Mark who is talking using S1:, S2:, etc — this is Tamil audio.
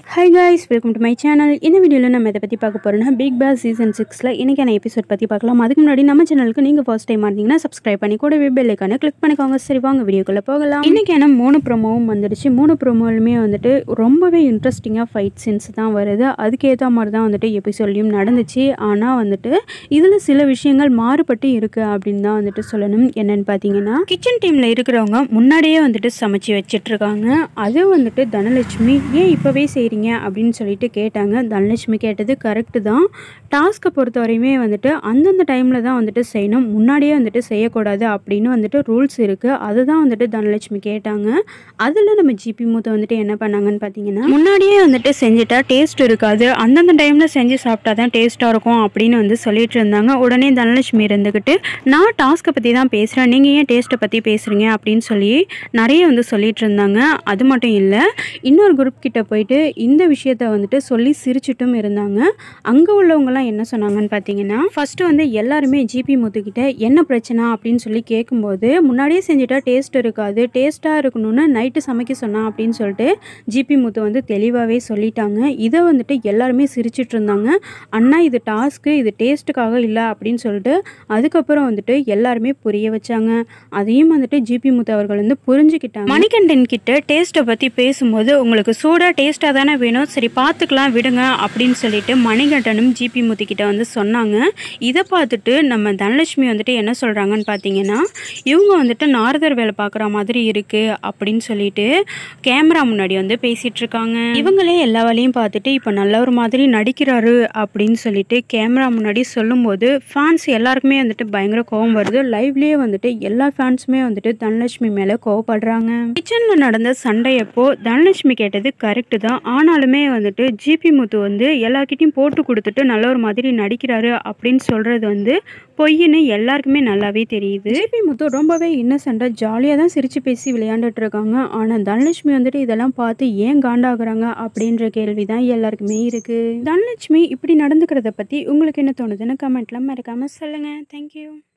S1: high guys welcome to my channel இந்த வீடியோவில் நம்ம இதை பற்றி பார்க்க போகிறோம்னா பிக் பாஸ் சீசன் சிக்ஸில் இன்றைக்கான எபிசோட் பற்றி பார்க்கலாம் அதுக்கு முன்னாடி நம்ம சேனலுக்கு நீங்கள் ஃபர்ஸ்ட் டைம் இருந்தீங்கன்னா சப்ஸ்கிரைப் பண்ணி கூட பெல் ஐக்கான கிளிக் பண்ணிக்கோங்க சரி வாங்க வீடியோக்குள்ளே போகலாம் இன்றைக்கான மூணு ப்ரோமோவும் வந்துடுச்சு மூணு ப்ரோமோலுமே வந்துட்டு ரொம்பவே இன்ட்ரெஸ்டிங்காக ஃபைட் சீன்ஸ் தான் வருது அதுக்கேற்ற மாதிரி தான் வந்துட்டு எபிசோட்லையும் நடந்துச்சு ஆனால் வந்துட்டு இதில் சில விஷயங்கள் மாறுபட்டு இருக்குது அப்படின்னு தான் வந்துட்டு சொல்லணும் என்னென்னு பார்த்தீங்கன்னா கிச்சன் டீமில் இருக்கிறவங்க முன்னாடியே வந்துட்டு சமைச்சு வச்சிட்ருக்காங்க அது வந்துட்டு தனலட்சுமி ஏன் இப்போவே செய்கிறீங்க அப்படின்னு சொல்லிட்டு கேட்டாங்க தனலட்சுமி கேட்டது கரெக்டு தான் டாஸ்க்கை பொறுத்தவரையுமே வந்துட்டு அந்தந்த டைமில் தான் வந்துட்டு செய்யணும் முன்னாடியே வந்துட்டு செய்யக்கூடாது அப்படின்னு வந்துட்டு ரூல்ஸ் இருக்குது அதுதான் வந்துட்டு தனலட்சுமி கேட்டாங்க அதில் நம்ம ஜிபி மூத்த வந்துட்டு என்ன பண்ணாங்கன்னு பார்த்தீங்கன்னா முன்னாடியே வந்துட்டு செஞ்சுட்டா டேஸ்ட் இருக்காது அந்தந்த டைமில் செஞ்சு சாப்பிட்டா தான் டேஸ்ட்டாக இருக்கும் அப்படின்னு வந்து சொல்லிட்டு இருந்தாங்க உடனே தனலட்சுமி இருந்துக்கிட்டு நான் டாஸ்க்கை பற்றி தான் பேசுகிறேன் நீங்கள் ஏன் டேஸ்ட்டை பற்றி பேசுகிறீங்க அப்படின்னு சொல்லி நிறைய வந்து சொல்லிட்டு இருந்தாங்க அது மட்டும் இல்லை இன்னொரு குரூப் கிட்ட போயிட்டு இந்த விஷயத்த வந்துட்டு சொல்லி சிரிச்சிட்டும் இருந்தாங்க அங்கே உள்ளவங்கலாம் என்ன சொன்னாங்கன்னு பார்த்தீங்கன்னா ஃபஸ்ட்டு வந்து எல்லாருமே ஜிபி முத்துக்கிட்ட என்ன பிரச்சனை அப்படின்னு சொல்லி கேட்கும்போது முன்னாடியே செஞ்சுட்டா டேஸ்ட் இருக்காது டேஸ்ட்டாக இருக்கணும்னு நைட்டு சமைக்க சொன்னா அப்படின்னு சொல்லிட்டு ஜிபி முத்து வந்து தெளிவாகவே சொல்லிட்டாங்க இதை வந்துட்டு எல்லாருமே சிரிச்சிட்டு இருந்தாங்க அண்ணா இது டாஸ்க்கு இது டேஸ்ட்டுக்காக இல்லை அப்படின்னு சொல்லிட்டு அதுக்கப்புறம் வந்துட்டு எல்லாருமே புரிய வச்சாங்க அதையும் வந்துட்டு ஜிபி முத்து அவர்கள் வந்து புரிஞ்சுக்கிட்டாங்க மணிகண்டன் கிட்ட டேஸ்ட்டை பற்றி பேசும்போது உங்களுக்கு சூடாக டேஸ்ட்டாக தானே வேணும் சரி பார்த்துக்கலாம் விடுங்க அப்படின்னு சொல்லிட்டு மணிகண்டனும் ஜிபி முத்து கிட்ட வந்து சொன்னாங்க இதை பார்த்துட்டு நம்ம தனலட்சுமி வந்துட்டு என்ன சொல்கிறாங்கன்னு பார்த்தீங்கன்னா இவங்க வந்துட்டு நாரதர் வேலை பார்க்குற மாதிரி இருக்குது அப்படின்னு சொல்லிட்டு கேமரா முன்னாடி வந்து பேசிகிட்டு இருக்காங்க இவங்களே எல்லா வேலையும் பார்த்துட்டு இப்போ நல்ல ஒரு மாதிரி நடிக்கிறாரு அப்படின்னு சொல்லிட்டு கேமரா முன்னாடி சொல்லும்போது ஃபேன்ஸ் எல்லாருக்குமே வந்துட்டு பயங்கர கோவம் வருது லைவ்லேயே வந்துட்டு எல்லா ஃபேன்ஸுமே வந்துட்டு தனலட்சுமி மேலே கோவப்படுறாங்க கிச்சனில் நடந்த சண்டையப்போ தனலட்சுமி கேட்டது கரெக்டு தான் ஆனாலுமே வந்துட்டு ஜிபி முத்து வந்து எல்லார்கிட்டையும் போட்டு கொடுத்துட்டு நல்ல ஒரு மாதிரி நடிக்கிறாரு அப்படின்னு சொல்கிறது வந்து பொய்ன்னு எல்லாருக்குமே நல்லாவே தெரியுது ஜிபி முத்து ரொம்பவே இன்னசென்ட்டாக ஜாலியாக தான் சிரித்து பேசி விளையாண்டுட்டு இருக்காங்க ஆனால் தனலட்சுமி வந்துட்டு இதெல்லாம் பார்த்து ஏன் காண்டாகிறாங்க அப்படின்ற கேள்வி தான் எல்லாருக்குமே இருக்குது தனலட்சுமி இப்படி நடந்துக்கிறத பற்றி உங்களுக்கு என்ன தோணுதுன்னு கமெண்ட்லாம் மறக்காமல் சொல்லுங்கள் தேங்க்யூ